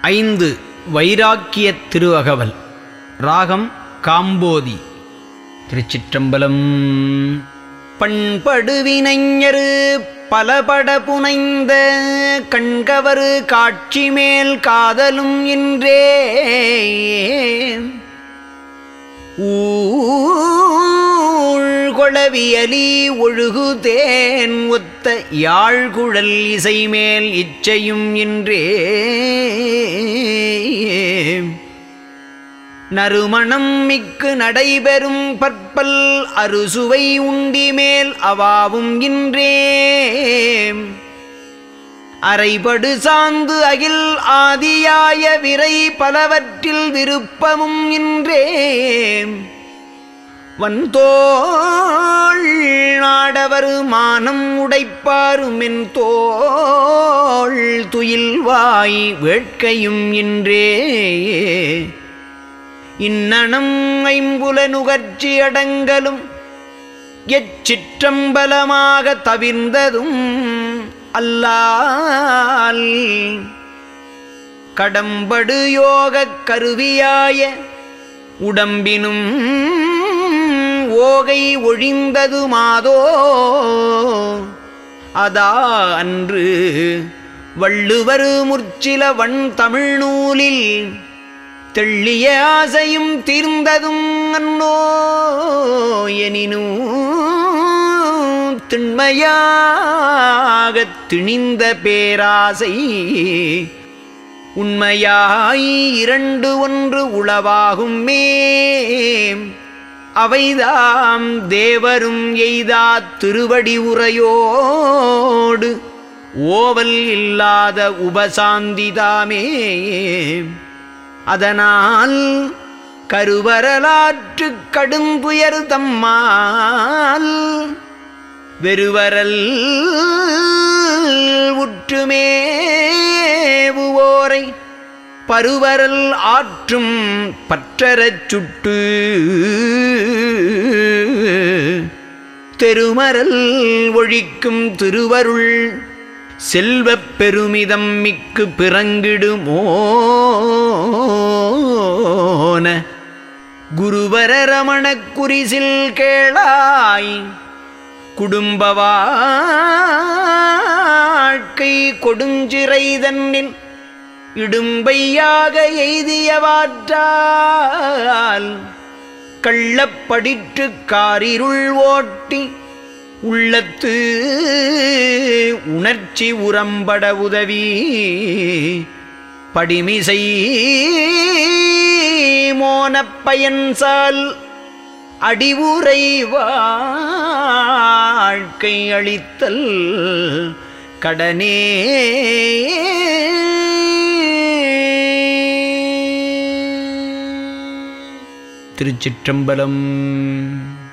ஐந்து வைராக்கிய திருவகவல் ராகம் காம்போதி திருச்சிற்றம்பலம் பண்படுவினைஞரு பலபட புனைந்த கண்கவரு காட்சி மேல் காதலும் இன்றே ஊழ்கொளவியலி ஒழுகுதேன் ஒத்த யாழ்குழல் இசைமேல் இச்சையும் இன்றே நறுமணம் மிக்கு நடைபெறும் பற்பல் அறுசுவை உண்டிமேல் அவாவும் இன்றே அரைபடு சாந்து அகில் ஆதியாய விரை பலவற்றில் விருப்பமும் இன்றே வந்தோள் நாடவர் மானம் உடைப்பாருமென் தோள் துயில்வாய் வேட்கையும் இன்றே இன்னணம் ஐம்புல நுகர்ச்சி அடங்கலும் எச்சிற்றம்பலமாக தவிர்ந்ததும் அல்லால் கடம்படு யோகக் கருவியாய உடம்பினும் ஓகை ஒழிந்தது மாதோ அதா அன்று வள்ளுவர் முற்சில வன் தமிழ்நூலில் தெள்ளிய ஆசையும் தீர்ந்ததும் அன்னோ எனினும் திண்மையாகத் திணிந்த பேராசை உண்மையாய் இரண்டு ஒன்று உளவாகும் மே அவைதாம் தேவரும் எய்தா திருவடி உரையோடு ஓவல் இல்லாத உபசாந்திதாமே அதனால் கருவரலாற்று கடுந்துயர் தம்மால் வெறுவரல் உற்றுமேவுவோரை பருவரல் ஆற்றும் பற்றறச் சுட்டு தெருமரல் ஒழிக்கும் திருவருள் செல்வப் பெருமிதம் மிக்கு பிறங்கிடுமோன குருவர ரமணக் குறிசில் கேளாய் குடும்ப வாழ்க்கை கொடுஞ்சிறை தன்னில் இடும்பையாக எய்தியவாற்றால் கள்ளப்படிற்று காரிருள் ஓட்டி உள்ளத்து உணர்ச்சி உரம்பட உதவி படிமிசை மோனப் பயன்சால் அடிவுரை வாழ்க்கை அளித்தல் கடனே திருச்சிற்றம்பலம்